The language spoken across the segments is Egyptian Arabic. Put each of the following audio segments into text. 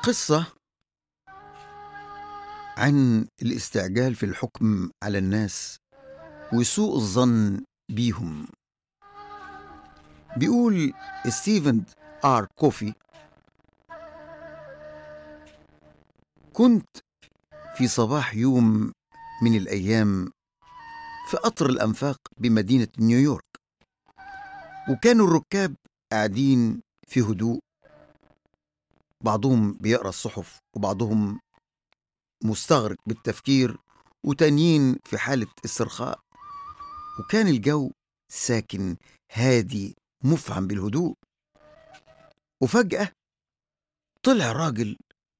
قصة عن الاستعجال في الحكم على الناس وسوء الظن بيهم بيقول ستيفن آر كوفي كنت في صباح يوم من الأيام في قطر الأنفاق بمدينة نيويورك وكانوا الركاب قاعدين في هدوء بعضهم بيقرا الصحف وبعضهم مستغرق بالتفكير وتانيين في حالة استرخاء وكان الجو ساكن هادي مفعم بالهدوء وفجأة طلع راجل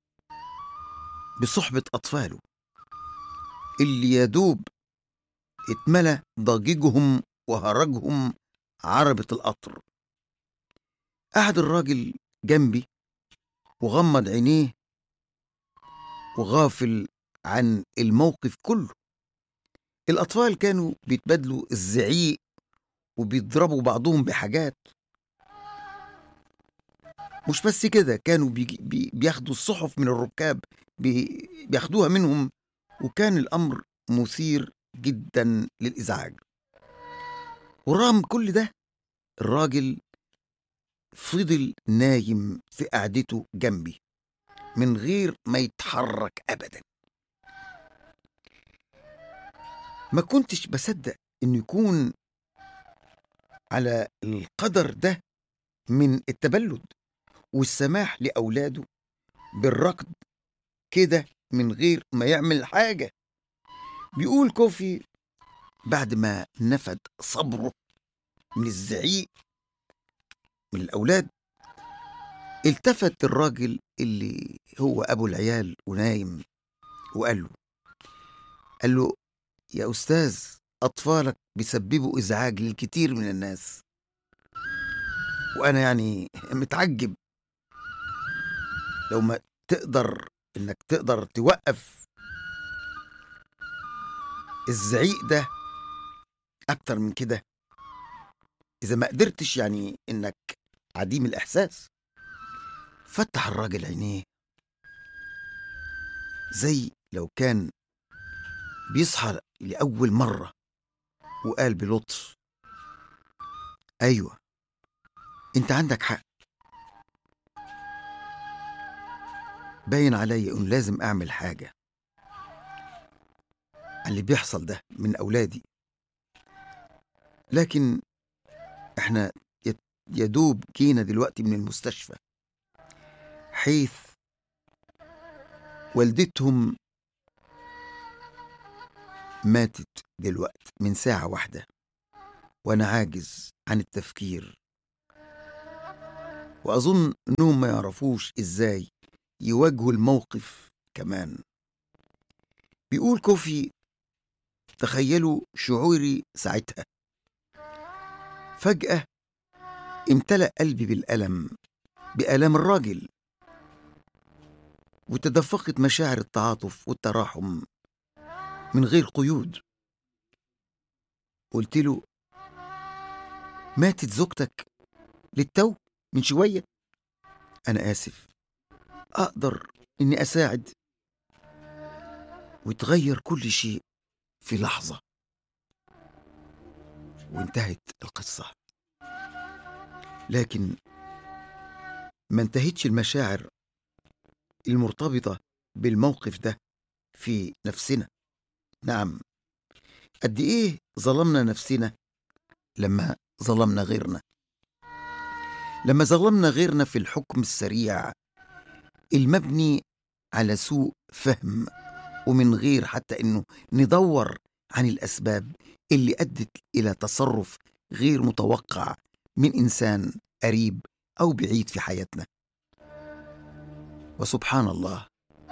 بصحبة أطفاله اللي يدوب اتملى ضجيجهم وهرجهم عربة القطر قعد الراجل جنبي وغمض عينيه وغافل عن الموقف كله الأطفال كانوا بيتبادلوا الزعيق وبيضربوا بعضهم بحاجات مش بس كده كانوا بيجي بي بياخدوا الصحف من الركاب بي بياخدوها منهم وكان الأمر مثير جدا للإزعاج ورغم كل ده الراجل فضل نايم في قعدته جنبي من غير ما يتحرك أبدا ما كنتش بصدق إنه يكون على القدر ده من التبلد والسماح لأولاده بالركض كده من غير ما يعمل حاجة بيقول كوفي بعد ما نفد صبره من الزعيق من الأولاد التفت الراجل اللي هو أبو العيال ونايم وقال له قال له يا أستاذ أطفالك بيسببوا إزعاج للكثير من الناس وأنا يعني متعجب لو ما تقدر إنك تقدر توقف الزعيق ده أكتر من كده إذا ما قدرتش يعني إنك عديم الإحساس فتح الراجل عينيه زي لو كان بيصحى لأول مرة وقال بلطف أيوة أنت عندك حق باين عليا إن لازم أعمل حاجة على اللي بيحصل ده من أولادي لكن إحنا يدوب جينا دلوقتي من المستشفى حيث والدتهم ماتت دلوقتي من ساعة واحدة وأنا عاجز عن التفكير وأظن إنهم ما يعرفوش إزاي يواجهوا الموقف كمان بيقول كوفي تخيلوا شعوري ساعتها فجأة امتلأ قلبي بالألم بآلام الراجل وتدفقت مشاعر التعاطف والتراحم من غير قيود قلت له ماتت زوجتك للتو من شوية أنا آسف أقدر إني أساعد وتغير كل شيء في لحظة وانتهت القصة لكن ما انتهتش المشاعر المرتبطة بالموقف ده في نفسنا نعم قد ايه ظلمنا نفسنا لما ظلمنا غيرنا لما ظلمنا غيرنا في الحكم السريع المبني على سوء فهم ومن غير حتى انه ندور عن الاسباب اللي ادت الى تصرف غير متوقع من انسان قريب او بعيد في حياتنا وسبحان الله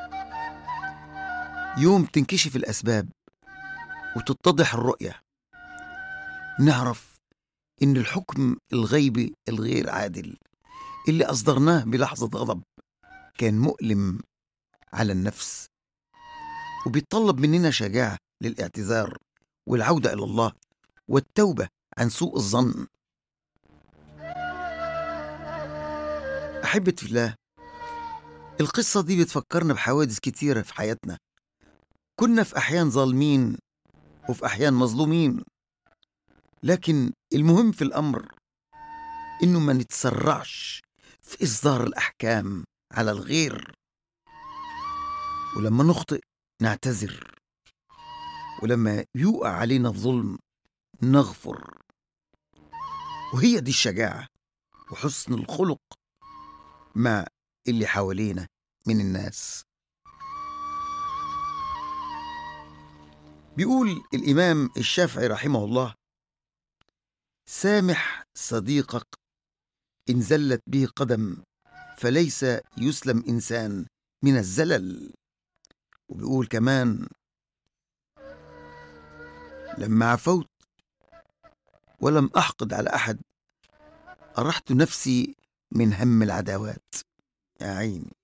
يوم تنكشف الاسباب وتتضح الرؤيه نعرف ان الحكم الغيبي الغير عادل اللي اصدرناه بلحظه غضب كان مؤلم على النفس وبيتطلب مننا شجاعه للاعتذار والعوده الى الله والتوبه عن سوء الظن احبتي في الله القصة دي بتفكرنا بحوادث كتيرة في حياتنا كنا في أحيان ظالمين وفي أحيان مظلومين لكن المهم في الأمر إنه ما نتسرعش في إصدار الأحكام على الغير ولما نخطئ نعتذر ولما يوقع علينا الظلم نغفر وهي دي الشجاعة وحسن الخلق مع اللي حوالينا من الناس بيقول الإمام الشافعي رحمه الله سامح صديقك إن زلت به قدم فليس يسلم إنسان من الزلل وبيقول كمان لما عفوت ولم أحقد على أحد أرحت نفسي من هم العداوات يا عيني